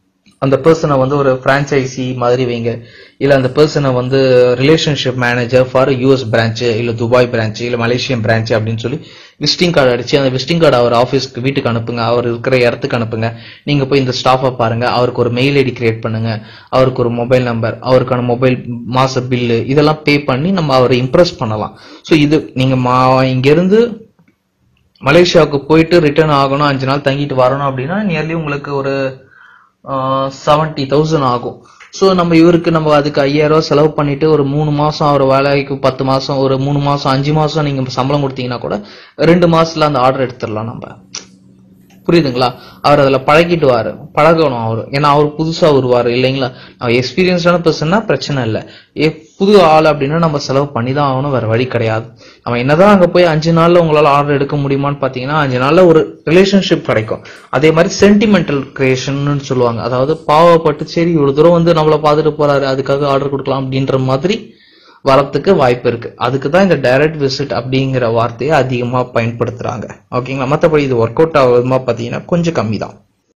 அந்த பர்சனை வந்து ஒரு பிரான்ச்சைசி மாதிரி வைங்க இல்ல அந்த பர்சனை வந்து relationship manager for US branch இல்ல துபாய் பிரான்ச் இல்ல மலேசியன் பிரான்ச் அப்படின்னு சொல்லி விசிட்டிங் கார்டு அடிச்சு அந்த விசிட்டிங் கார்டு அவர் ஆஃபீஸ்க்கு வீட்டுக்கு அனுப்புங்க அவர் இருக்கிற இடத்துக்கு அனுப்புங்க நீங்க போய் இந்த ஸ்டாஃபை பாருங்க அவருக்கு ஒரு மெயில் ஐடி கிரியேட் பண்ணுங்க அவருக்கு ஒரு மொபைல் நம்பர் அவருக்கான மொபைல் மாச பில்லு இதெல்லாம் பே பண்ணி நம்ம அவரை இம்ப்ரெஸ் பண்ணலாம் ஸோ இது நீங்க மா இங்க இருந்து மலேசியாவுக்கு போயிட்டு ரிட்டர்ன் ஆகணும் அஞ்சு நாள் தங்கிட்டு வரணும் அப்படின்னா நியர்லி உங்களுக்கு ஒரு செவன்ட்டி தௌசண்ட் ஆகும் ஸோ நம்ம இவருக்கு நம்ம அதுக்கு ஐயாயிரம் ரூபாய் செலவு பண்ணிட்டு ஒரு மூணு மாசம் அவர் வேலைக்கு பத்து மாசம் ஒரு மூணு மாசம் அஞ்சு மாசம் நீங்க சம்பளம் கொடுத்தீங்கன்னா கூட ரெண்டு மாசத்துல அந்த ஆர்டர் எடுத்துடலாம் நம்ம புரியுதுங்களா அவர் அதுல பழகிட்டுவாரு பழகணும் அவர் ஏன்னா அவர் புதுசா வருவாரு இல்லைங்களா அவர் எக்ஸ்பீரியன்ஸான பர்சன்னா பிரச்சனை இல்லை ஏ புது ஆள் அப்படின்னா நம்ம செலவு பண்ணி தான் ஆகணும் வேற வழி கிடையாது அவன் என்னதான் அங்க போய் அஞ்சு நாள்ல உங்களால ஆர்டர் எடுக்க முடியுமான்னு பாத்தீங்கன்னா அஞ்சு நாள்ல ஒரு ரிலேஷன்ஷிப் கிடைக்கும் அதே மாதிரி சென்டிமெண்டல் கிரியேஷன் சொல்லுவாங்க அதாவது பாவப்பட்டு சரி இவ்வளவு தூரம் வந்து நம்மள பார்த்துட்டு போறாரு அதுக்காக ஆர்டர் கொடுக்கலாம் அப்படின்ற மாதிரி வரத்துக்கு வாய்ப்பு இருக்கு அதுக்கு தான் இந்த டைரக்ட் விசிட் அப்படிங்கிற வார்த்தையை அதிகமா பயன்படுத்துறாங்க ஓகேங்களா மற்றபடி இது ஒர்க் அவுட் ஆகுதுமா பார்த்தீங்கன்னா கொஞ்சம் கம்மி தான்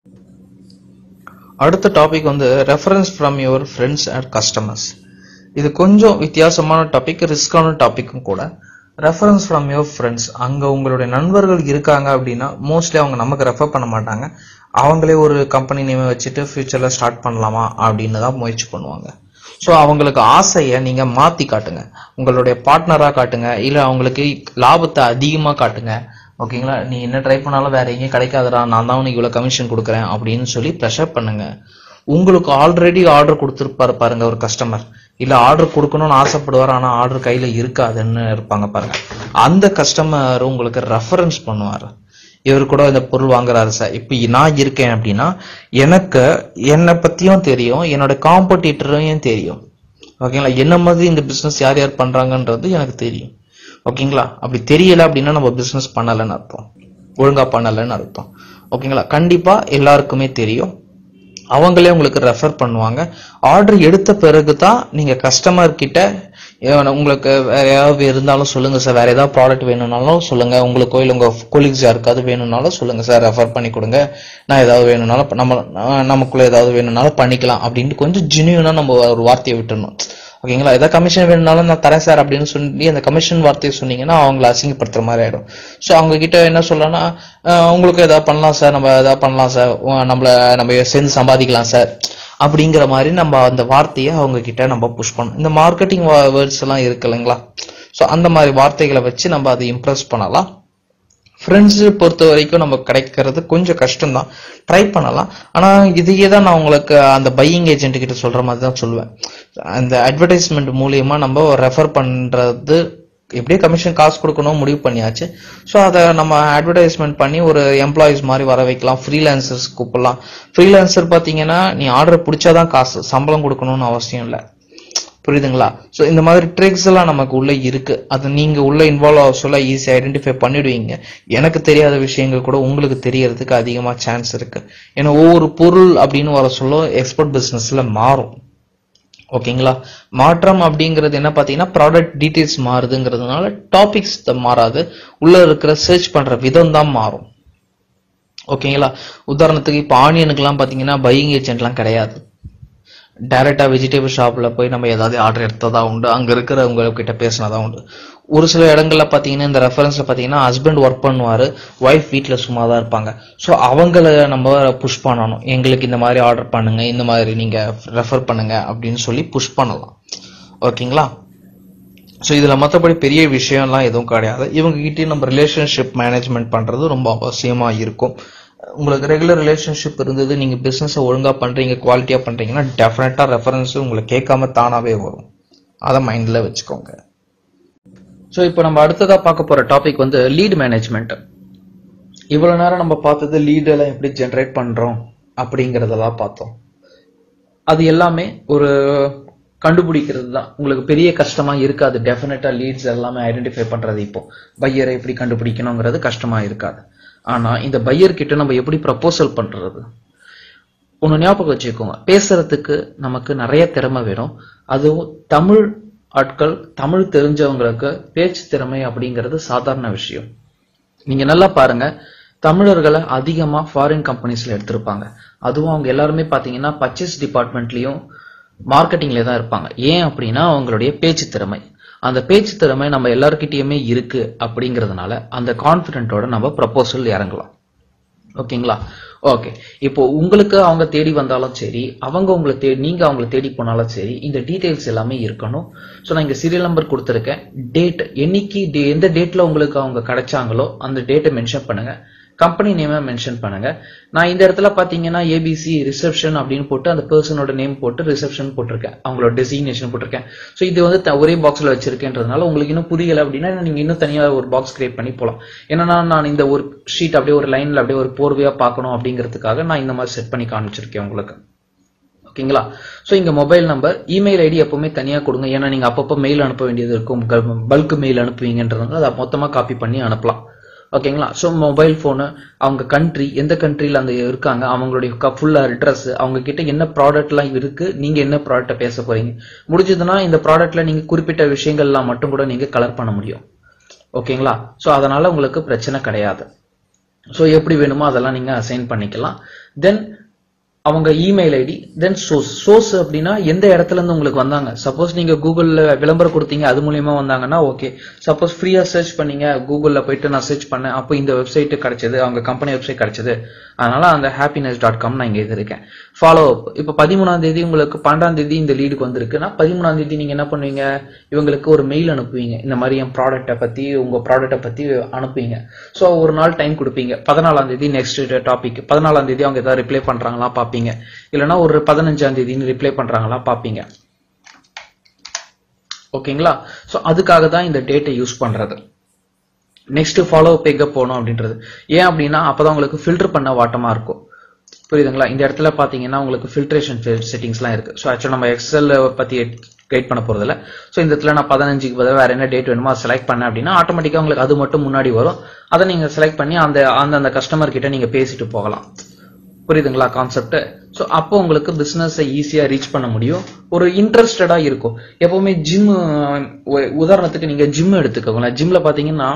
அடுத்த டாபிக் வந்து reference from your friends and customers இது கொஞ்சம் வித்தியாசமான டாபிக் ரிஸ்கான டாபிக்கும் கூட ரெஃபரன்ஸ் ஃப்ரம் யுவர் ஃப்ரெண்ட்ஸ் அங்கே உங்களுடைய நண்பர்கள் இருக்காங்க அப்படின்னா மோஸ்ட்லி அவங்க நமக்கு ரெஃபர் பண்ண மாட்டாங்க அவங்களே ஒரு கம்பெனி நேமை வச்சுட்டு ஃபியூச்சரில் ஸ்டார்ட் பண்ணலாமா அப்படின்னு தான் முயற்சி பண்ணுவாங்க ஸோ அவங்களுக்கு ஆசையை நீங்க மாத்தி காட்டுங்க உங்களுடைய பார்ட்னரா காட்டுங்க இல்ல அவங்களுக்கு லாபத்தை அதிகமா காட்டுங்க ஓகேங்களா நீ என்ன ட்ரை பண்ணாலும் வேற எங்கேயும் கிடைக்காதடா நான் தான் உனக்கு இவ்வளவு கமிஷன் கொடுக்குறேன் அப்படின்னு சொல்லி ப்ரெஷர் பண்ணுங்க உங்களுக்கு ஆல்ரெடி ஆர்டர் கொடுத்துருப்பாரு பாருங்க ஒரு கஸ்டமர் இல்ல ஆர்டர் கொடுக்கணும்னு ஆசைப்படுவார் ஆனா ஆர்டர் கையில இருக்காதுன்னு இருப்பாங்க பாருங்க அந்த கஸ்டமர் உங்களுக்கு ரெஃபரன்ஸ் பண்ணுவார் இவர் கூட இந்த பொருள் வாங்குறாரு சார் இப்போ நான் இருக்கேன் அப்படின்னா எனக்கு என்னை பத்தியும் தெரியும் என்னோட காம்படிட்டரையும் தெரியும் ஓகேங்களா என்ன மாதிரி இந்த பிசினஸ் யார் யார் பண்றாங்கன்றது எனக்கு தெரியும் ஓகேங்களா அப்படி தெரியல அப்படின்னா நம்ம பிசினஸ் பண்ணலைன்னு அர்த்தம் ஒழுங்கா பண்ணலைன்னு அர்த்தம் ஓகேங்களா கண்டிப்பா எல்லாருக்குமே தெரியும் அவங்களே உங்களுக்கு ரெஃபர் பண்ணுவாங்க ஆர்டர் எடுத்த பிறகு தான் நீங்க கஸ்டமர் கிட்ட ஏன் உங்களுக்கு வேற ஏதாவது இருந்தாலும் சொல்லுங்க சார் வேற ஏதாவது ப்ராடக்ட் வேணும்னாலும் சொல்லுங்க உங்களுக்கு இல்லை உங்க கொலீக்ஸ் யாருக்காவது வேணும்னாலும் சொல்லுங்க சார் ரெஃபர் பண்ணி கொடுங்க நான் ஏதாவது வேணும்னாலும் நம்ம நான் நமக்குள்ள ஏதாவது வேணும்னாலும் பண்ணிக்கலாம் அப்படின்ட்டு கொஞ்சம் ஜெனியூனா நம்ம ஒரு வார்த்தையை விட்டுறணும் ஓகேங்களா ஏதாவது கமிஷன் வேணும்னாலும் நான் தரேன் சார் அப்படின்னு சொல்லி அந்த கமிஷன் வார்த்தையை சொன்னீங்கன்னா அவங்கள அசிங்கப்படுத்துற மாதிரி ஆயிடும் ஸோ அவங்க கிட்ட என்ன சொல்லனா உங்களுக்கு ஏதாவது பண்ணலாம் சார் நம்ம ஏதாவது பண்ணலாம் சார் நம்மள நம்ம சேர்ந்து சம்பாதிக்கலாம் சார் அப்படிங்கிற மாதிரி நம்ம அந்த வார்த்தையை அவங்க கிட்ட நம்ம புஷ் பண்ணணும் இந்த மார்க்கெட்டிங் வேர்ட்ஸ் எல்லாம் இருக்கு இல்லைங்களா ஸோ அந்த மாதிரி வார்த்தைகளை வச்சு நம்ம அதை இம்ப்ரெஸ் பண்ணலாம் ஃப்ரெண்ட்ஸ் பொறுத்த வரைக்கும் நம்ம கிடைக்கிறது கொஞ்சம் கஷ்டம்தான் ட்ரை பண்ணலாம் ஆனா இதையே தான் நான் உங்களுக்கு அந்த பையிங் ஏஜென்ட் கிட்ட சொல்ற மாதிரி தான் சொல்லுவேன் அந்த அட்வர்டைஸ்மெண்ட் மூலியமா நம்ம ரெஃபர் பண்றது எப்படியும் கமிஷன் காசு கொடுக்கணும் முடிவு பண்ணியாச்சு ஸோ அதை நம்ம அட்வர்டைஸ்மெண்ட் பண்ணி ஒரு எம்ப்ளாயிஸ் மாதிரி வர வைக்கலாம் ஃப்ரீலான்சர்ஸ் கூப்பிடலாம் ஃப்ரீலான்சர் பார்த்தீங்கன்னா நீ ஆர்டர் பிடிச்சாதான் காசு சம்பளம் கொடுக்கணும்னு அவசியம் இல்லை புரியுதுங்களா ஸோ இந்த மாதிரி ட்ரிக்ஸ் எல்லாம் நமக்கு உள்ள இருக்கு அது நீங்க உள்ள இன்வால்வ் ஆக சொல்ல ஈஸி ஐடென்டிஃபை பண்ணிடுவீங்க எனக்கு தெரியாத விஷயங்கள் கூட உங்களுக்கு தெரியறதுக்கு அதிகமா சான்ஸ் இருக்கு ஏன்னா ஒவ்வொரு பொருள் அப்படின்னு வர சொல்ல எக்ஸ்போர்ட் பிசினஸ்ல மாறும் ஓகேங்களா மாற்றம் அப்படிங்கிறது என்ன பார்த்தீங்கன்னா ப்ராடக்ட் டீட்டெயில்ஸ் மாறுதுங்கிறதுனால டாபிக்ஸ் மாறாது உள்ள இருக்கிற சர்ச் பண்ற விதம் தான் மாறும் ஓகேங்களா உதாரணத்துக்கு இப்போ ஆனியனுக்குலாம் பார்த்தீங்கன்னா பையிங் ஏஜென்ட்லாம் கிடையாது டைரக்டா வெஜிடபிள் ஷாப்ல போய் நம்ம ஏதாவது ஆர்டர் எடுத்ததா உண்டு அங்க இருக்கிறவங்க கிட்ட பேசினதா உண்டு ஒரு சில இடங்கள்ல பாத்தீங்கன்னா இந்த ரெஃபரன்ஸ்ல பாத்தீங்கன்னா ஹஸ்பண்ட் ஒர்க் பண்ணுவாரு ஒய்ஃப் வீட்ல சும்மா தான் இருப்பாங்க ஸோ அவங்கள நம்ம புஷ் பண்ணணும் எங்களுக்கு இந்த மாதிரி ஆர்டர் பண்ணுங்க இந்த மாதிரி நீங்க ரெஃபர் பண்ணுங்க அப்படின்னு சொல்லி புஷ் பண்ணலாம் ஓகேங்களா ஸோ இதில் மற்றபடி பெரிய விஷயம்லாம் எதுவும் கிடையாது இவங்க கிட்டே நம்ம ரிலேஷன்ஷிப் மேனேஜ்மெண்ட் பண்ணுறது ரொம்ப அவசியமாக இருக்கும் உங்களுக்கு ரெகுலர் ரிலேஷன்ஷிப் இருந்தது நீங்கள் பிஸ்னஸை ஒழுங்காக பண்ணுறீங்க குவாலிட்டியாக பண்ணுறீங்கன்னா டெஃபினட்டாக ரெஃபரன்ஸ் உங்களுக்கு கேட்காம தானாகவே வரும் அதை மைண்டில் வச்சுக்கோங்க ஸோ இப்போ நம்ம அடுத்ததாக பார்க்க போகிற டாபிக் வந்து லீட் மேனேஜ்மெண்ட் இவ்வளோ நேரம் நம்ம பார்த்தது லீட் எல்லாம் எப்படி ஜென்ரேட் பண்ணுறோம் அப்படிங்கிறதெல்லாம் பார்த்தோம் அது எல்லாமே ஒரு கண்டுபிடிக்கிறது தான் உங்களுக்கு பெரிய கஷ்டமா இருக்காது டெஃபினட்டா லீட்ஸ் எல்லாமே ஐடென்டிஃபை பண்றது இப்போ பையரை எப்படி கண்டுபிடிக்கணுங்கிறது கஷ்டமா இருக்காது ஆனா இந்த பையர் கிட்ட நம்ம எப்படி ப்ரப்போசல் பண்றது ஒன்று ஞாபகம் வச்சுக்கோங்க பேசுறதுக்கு நமக்கு நிறைய திறமை வேணும் அதுவும் தமிழ் ஆட்கள் தமிழ் தெரிஞ்சவங்களுக்கு பேச்சு திறமை அப்படிங்கிறது சாதாரண விஷயம் நீங்க நல்லா பாருங்க தமிழர்களை அதிகமா ஃபாரின் கம்பெனிஸ்ல எடுத்திருப்பாங்க அதுவும் அவங்க எல்லாருமே பாத்தீங்கன்னா பர்ச்சேஸ் டிபார்ட்மெண்ட்லயும் மார்க்கெட்டிங்ல தான் இருப்பாங்க ஏன் அப்படின்னா அவங்களுடைய பேச்சு திறமை அந்த பேச்சு திறமை நம்ம எல்லார்கிட்டயுமே இருக்கு அப்படிங்கறதுனால அந்த கான்பிடென்ட்டோட நம்ம ப்ரப்போசல் இறங்கலாம் ஓகேங்களா ஓகே இப்போ உங்களுக்கு அவங்க தேடி வந்தாலும் சரி அவங்க உங்களை தேடி நீங்க அவங்களை தேடி போனாலும் சரி இந்த டீடைல்ஸ் எல்லாமே இருக்கணும் ஸோ நான் இங்க சீரியல் நம்பர் கொடுத்துருக்கேன் டேட் என்னைக்கு day- எந்த டேட்ல உங்களுக்கு அவங்க கிடைச்சாங்களோ அந்த டேட்டை மென்ஷன் பண்ணுங்க கம்பெனி நேமை மென்ஷன் பண்ணுங்க நான் இந்த இடத்துல பாத்தீங்கன்னா ஏபிசி ரிசப்ஷன் அப்படின்னு போட்டு அந்த பர்சனோட நேம் போட்டு ரிசப்ஷன் போட்டிருக்கேன் அவங்களோட டெசிக்னேஷன் போட்டிருக்கேன் ஸோ இது வந்து த- ஒரே பாக்ஸ்ல வச்சிருக்கேன்றதுனால உங்களுக்கு இன்னும் புரியல அப்படின்னா நீங்க இன்னும் தனியா ஒரு பாக்ஸ் கிரியேட் பண்ணி போலாம் ஏன்னா நான் இந்த ஒரு ஷீட் அப்படியே ஒரு லைன்ல அப்படியே ஒரு போர்வையா பார்க்கணும் அப்படிங்கிறதுக்காக நான் இந்த மாதிரி செட் பண்ணி காமிச்சிருக்கேன் உங்களுக்கு ஓகேங்களா ஸோ இங்க மொபைல் நம்பர் இமெயில் ஐடி எப்பவுமே தனியா கொடுங்க ஏன்னா நீங்க அப்பப்போ மெயில் அனுப்ப வேண்டியது இருக்கும் பல்க் மெயில் அனுப்புவீங்கன்றதுனால அதை மொத்தமா காப்பி பண்ணி அனுப்பலாம் ஓகேங்களா ஸோ மொபைல் ஃபோனு அவங்க கண்ட்ரி எந்த கண்ட்ரியில் அந்த இருக்காங்க அவங்களுடைய ஃபுல் அட்ரஸ் அவங்க கிட்ட என்ன ப்ராடக்ட்லாம் இருக்கு நீங்க என்ன ப்ராடக்ட்டை பேச போறீங்க முடிஞ்சதுன்னா இந்த ப்ராடக்ட்ல நீங்க குறிப்பிட்ட விஷயங்கள்லாம் மட்டும் கூட நீங்க கலர் பண்ண முடியும் ஓகேங்களா ஸோ அதனால உங்களுக்கு பிரச்சனை கிடையாது ஸோ எப்படி வேணுமோ அதெல்லாம் நீங்க அசைன் பண்ணிக்கலாம் தென் அவங்க email ID then source source அப்படின்னா எந்த இடத்துல இருந்து உங்களுக்கு வந்தாங்க சப்போஸ் நீங்க கூகுள்ல விளம்பரம் கொடுத்தீங்க அது மூலியமா வந்தாங்கன்னா ஓகே சப்போஸ் ஃப்ரீயா சர்ச் பண்ணீங்க கூகுள்ல போயிட்டு நான் சர்ச் பண்ணேன் அப்போ இந்த வெப்சைட் கிடைச்சது அவங்க கம்பெனி வெப்சைட் கிடைச்சது அதனால அந்த ஹாப்பினஸ் டாட் காம் நான் இங்க எழுதிருக்கேன் ஃபாலோ அப் இப்போ பதிமூணாம் தேதி உங்களுக்கு பன்னெண்டாம் தேதி இந்த லீடுக்கு வந்திருக்குன்னா பதிமூணாம் தேதி நீங்க என்ன பண்ணுவீங்க இவங்களுக்கு ஒரு மெயில் அனுப்புவீங்க இந்த மாதிரி என் ப்ராடக்ட்டை பத்தி உங்க ப்ராடக்ட்டை பத்தி அனுப்புவீங்க ஸோ ஒரு நாள் டைம் கொடுப்பீங்க பதினாலாம் தேதி நெக்ஸ்ட் டாபிக் பதினாலாம் தேதி அவங்க ஏதாவது ரிப்ளை பண்றாங்களா பார்ப்பீங்க இல்லைன்னா ஒரு பதினஞ்சாம் தேதின்னு ரிப்ளை பண்றாங்களா பார்ப்பீங்க ஓகேங்களா ஸோ அதுக்காக தான் இந்த டேட்டை யூஸ் பண்றது நெக்ஸ்ட் ஃபாலோ பேக்க போகணும் அப்படின்றது ஏன் அப்படின்னா அப்பதான் உங்களுக்கு ஃபில்டர் பண்ண வாட்டமா இருக்கும் புரியுதுங்களா இந்த இடத்துல பாத்தீங்கன்னா உங்களுக்கு ஃபில்ட்ரேஷன் செட்டிங்ஸ்லாம் இருக்கு ஸோ ஆக்சுவலாக நம்ம எக்ஸல் பத்தி கைட் பண்ண போறதில்ல ஸோ இந்த இடத்துல நான் பதினஞ்சுக்கு பதிலாக வேற என்ன டேட் வேணுமோ செலக்ட் பண்ணேன் அப்படின்னா ஆட்டோமேட்டிக்காக உங்களுக்கு அது மட்டும் முன்னாடி வரும் அதை நீங்க செலக்ட் பண்ணி அந்த அந்த அந்த கஸ்டமர் கிட்ட நீங்க பேசிட்டு போகலாம் புரியுதுங்களா கான்செப்ட் ஸோ அப்போ உங்களுக்கு பிசினஸை ஈஸியா ரீச் பண்ண முடியும் ஒரு இன்ட்ரெஸ்டடா இருக்கும் எப்பவுமே ஜிம் உதாரணத்துக்கு நீங்க ஜிம் எடுத்துக்கோங்களேன் ஜிம்ல பாத்தீங்கன்னா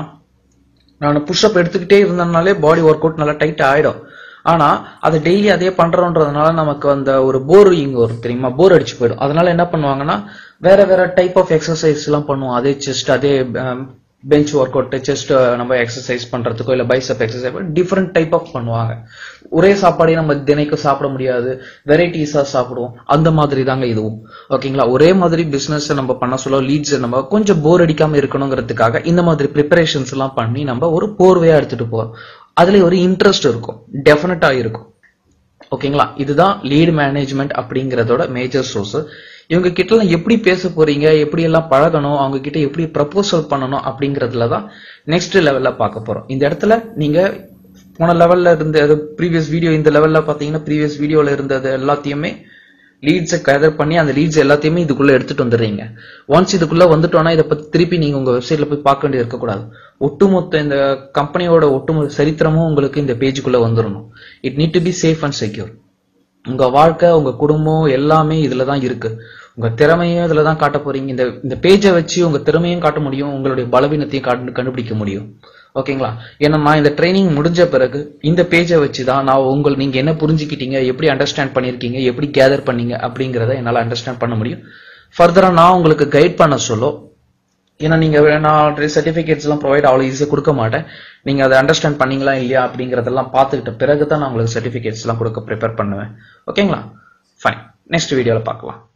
நான் புஷ்அப் எடுத்துக்கிட்டே இருந்தேனாலே பாடி ஒர்க் அவுட் நல்லா டைட் ஆயிடும் ஆனா அதை டெய்லி அதே பண்றோன்றதுனால நமக்கு அந்த ஒரு போரிங் வரும் தெரியுமா போர் அடிச்சு போயிடும் அதனால என்ன பண்ணுவாங்கன்னா வேற வேற டைப் ஆஃப் எக்ஸசைஸ் எல்லாம் பண்ணுவோம் அதே செஸ்ட் அதே பெஞ்ச் ஒர்க் அவுட் செஸ்ட் நம்ம எக்ஸசைஸ் பண்றதுக்கோ இல்ல biceps exercise different type of பண்ணுவாங்க ஒரே சாப்பாடே நம்ம தினைக்கும் சாப்பிட முடியாது வெரைட்டிஸா சாப்பிடுவோம் அந்த மாதிரி தாங்க இதுவும் ஓகேங்களா ஒரே மாதிரி பிசினஸ் நம்ம பண்ண சொல்ல லீட்ஸ் நம்ம கொஞ்சம் போர் அடிக்காம இருக்கணுங்கிறதுக்காக இந்த மாதிரி ப்ரிப்பரேஷன்ஸ் எல்லாம் பண்ணி நம்ம ஒரு போர்வையா எடுத்துட்டு போறோம் அதுல ஒரு இன்ட்ரெஸ்ட் இருக்கும் டெஃபினட்டா இருக்கும் ஓகேங்களா இதுதான் லீட் மேனேஜ்மெண்ட் அப்படிங்கறதோட மேஜர் சோர்ஸ் இவங்க கிட்ட எல்லாம் எப்படி பேச போறீங்க எப்படி எல்லாம் பழகணும் அவங்க கிட்ட எப்படி ப்ரப்போசல் பண்ணணும் அப்படிங்கறதுல தான் நெக்ஸ்ட் லெவல்ல பார்க்க போறோம் இந்த இடத்துல நீங்க போன லெவல்ல இருந்த ப்ரீவியஸ் வீடியோ இந்த லெவல்ல பாத்தீங்கன்னா ப்ரீவியஸ் வீடியோல இருந்தது எல்லாத்தையுமே லீட்ஸை கேதர் பண்ணி அந்த லீட்ஸ் எல்லாத்தையுமே இதுக்குள்ள எடுத்துட்டு வந்துடுறீங்க ஒன்ஸ் இதுக்குள்ள வந்துட்டோம்னா இதை பத்தி திருப்பி நீங்க உங்க வெப்சைட்ல போய் பார்க்க வேண்டியது இருக்கக்கூடாது ஒட்டுமொத்த இந்த கம்பெனியோட ஒட்டுமொத்த சரித்திரமும் உங்களுக்கு இந்த பேஜுக்குள்ள வந்துடணும் it need to be safe and secure உங்க வாழ்க்கை உங்க குடும்பம் எல்லாமே இதுல தான் இருக்கு உங்க திறமையும் இதுல தான் காட்ட போறீங்க இந்த இந்த பேஜை வச்சு உங்க திறமையும் காட்ட முடியும் உங்களுடைய பலவீனத்தையும் காட்டு கண்டுபிடிக்க முடியும் ஓகேங்களா ஏன்னா நான் இந்த ட்ரைனிங் முடிஞ்ச பிறகு இந்த பேஜை வச்சு தான் நான் உங்கள் நீங்க என்ன புரிஞ்சுக்கிட்டீங்க எப்படி அண்டர்ஸ்டாண்ட் பண்ணிருக்கீங்க எப்படி கேதர் பண்ணீங்க அப்படிங்கறத என்னால அண்டர்ஸ்டாண்ட் பண்ண முடியும் ஃபர்தரா நான் உங்களுக்கு கைட் பண்ண சொல்ல ஏன்னா நீங்க நான் சர்டிபிகேட்ஸ் எல்லாம் ப்ரொவைட் அவ்வளவு ஈஸியா கொடுக்க மாட்டேன் நீங்க அதை அண்டர்ஸ்டாண்ட் பண்ணீங்களா இல்லையா அப்படிங்கறதெல்லாம் பார்த்துக்கிட்ட பிறகு தான் நான் உங்களுக்கு சர்டிபிகேட்ஸ் எல்லாம் கொடுக்க ப்ரிப்பேர் பண்ணுவேன் ஓகேங்களா ஃபைன் நெக்ஸ்ட் வீடியோல பார்க்கலாம்